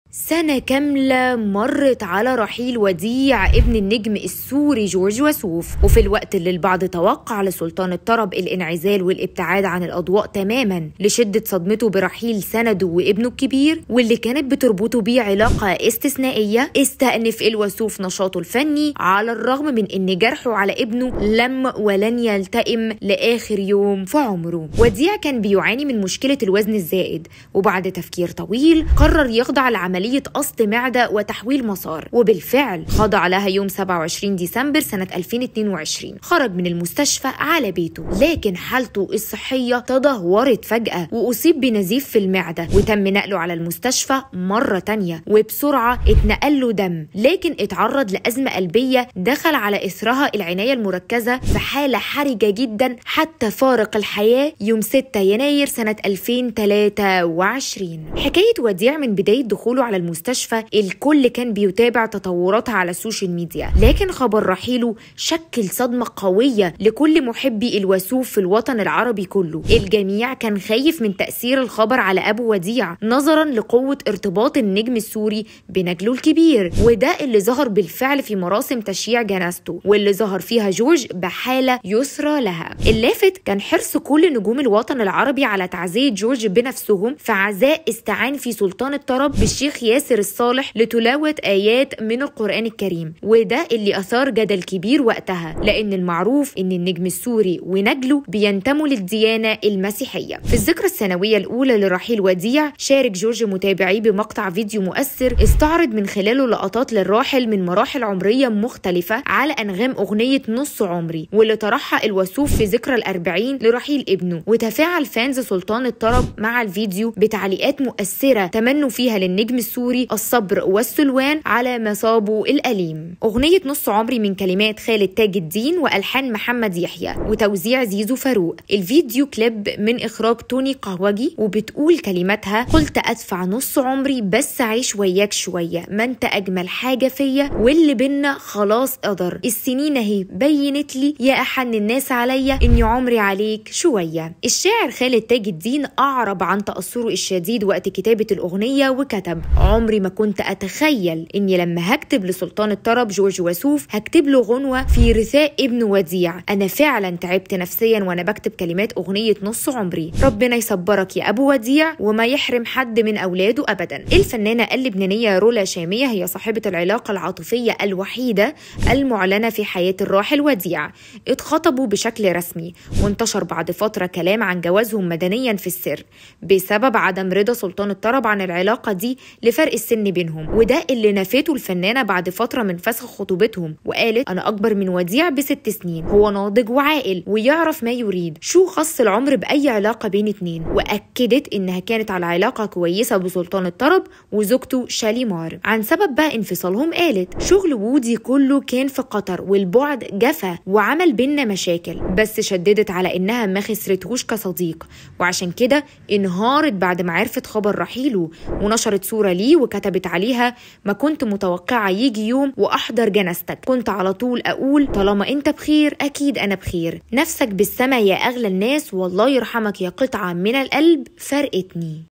سنة كاملة مرت على رحيل وديع ابن النجم السوري جورج وسوف وفي الوقت اللي البعض توقع لسلطان الطرب الانعزال والابتعاد عن الأضواء تماما لشدة صدمته برحيل سنده وابنه الكبير واللي كانت بتربطه بيه علاقة استثنائية استأنف الوسوف نشاطه الفني على الرغم من ان جرحه على ابنه لم ولن يلتئم لآخر يوم في عمره وديع كان بيعاني من مشكلة الوزن الزائد وبعد تفكير طويل قرر يخضع لعملية عملية قص معدة وتحويل مسار وبالفعل خضع لها يوم 27 ديسمبر سنة 2022 خرج من المستشفى على بيته لكن حالته الصحية تدهورت فجأة وأصيب بنزيف في المعدة وتم نقله على المستشفى مرة تانية وبسرعة اتنقل له دم لكن اتعرض لأزمة قلبية دخل على إثرها العناية المركزة في حالة حرجة جدا حتى فارق الحياة يوم 6 يناير سنة 2023 حكاية وديع من بداية دخوله على المستشفى الكل كان بيتابع تطوراتها على السوشيال ميديا لكن خبر رحيله شكل صدمة قوية لكل محبي الوسوف في الوطن العربي كله الجميع كان خايف من تأثير الخبر على أبو وديع نظرا لقوة ارتباط النجم السوري بنجله الكبير وده اللي ظهر بالفعل في مراسم تشييع جنازته واللي ظهر فيها جورج بحالة يسرى لها اللافت كان حرص كل نجوم الوطن العربي على تعزية جورج بنفسهم في عزاء استعان في سلطان الطرب بالشيخ ياسر الصالح لتلاوة آيات من القرآن الكريم وده اللي أثار جدل كبير وقتها لأن المعروف إن النجم السوري ونجله بينتموا للديانة المسيحية في الذكرى السنوية الأولى لرحيل وديع شارك جورج متابعيه بمقطع فيديو مؤثر استعرض من خلاله لقطات للراحل من مراحل عمرية مختلفة على أنغام أغنية نص عمري واللي طرحها الوسوف في ذكرى الأربعين لرحيل ابنه وتفاعل فانز سلطان الطرب مع الفيديو بتعليقات مؤثرة تمنوا فيها للنجم السوري الصبر والسلوان على مصابه الأليم أغنية نص عمري من كلمات خالد تاج الدين وألحان محمد يحيى وتوزيع زيزو فاروق الفيديو كليب من إخراج توني قهوجي وبتقول كلماتها قلت أدفع نص عمري بس أعيش وياك شوية ما أنت أجمل حاجة فيا واللي بينا خلاص قدر السنين أهي بينت لي يا أحن الناس عليا إني عمري عليك شوية الشاعر خالد تاج الدين أعرب عن تأثره الشديد وقت كتابة الأغنية وكتب عمري ما كنت أتخيل إني لما هكتب لسلطان الطرب جورج وسوف هكتب له غنوة في رثاء ابن وديع أنا فعلا تعبت نفسيا وأنا بكتب كلمات أغنية نص عمري ربنا يصبرك يا أبو وديع وما يحرم حد من أولاده أبدا الفنانة اللبنانية رولا شامية هي صاحبة العلاقة العاطفية الوحيدة المعلنة في حياة الراحل وديع اتخطبوا بشكل رسمي وانتشر بعد فترة كلام عن جوازهم مدنيا في السر بسبب عدم رضا سلطان الطرب عن العلاقة دي لفرق السن بينهم وده اللي نفته الفنانة بعد فترة من فسخ خطوبتهم وقالت أنا أكبر من وديع بست سنين هو ناضج وعاقل ويعرف ما يريد شو خص العمر بأي علاقة بين اتنين وأكدت إنها كانت على علاقة كويسة بسلطان الطرب وزوجته شاليمار عن سبب بقى انفصالهم قالت شغل وودي كله كان في قطر والبعد جفا وعمل بينا مشاكل بس شددت على إنها ما خسرتهوش كصديق وعشان كده انهارت بعد ما عرفت خبر رحيله ونشرت صورة ليه وكتبت عليها ما كنت متوقعة يجي يوم وأحضر جنازتك كنت على طول أقول طالما أنت بخير أكيد أنا بخير نفسك بالسما يا أغلى الناس والله يرحمك يا قطعة من القلب فرقتني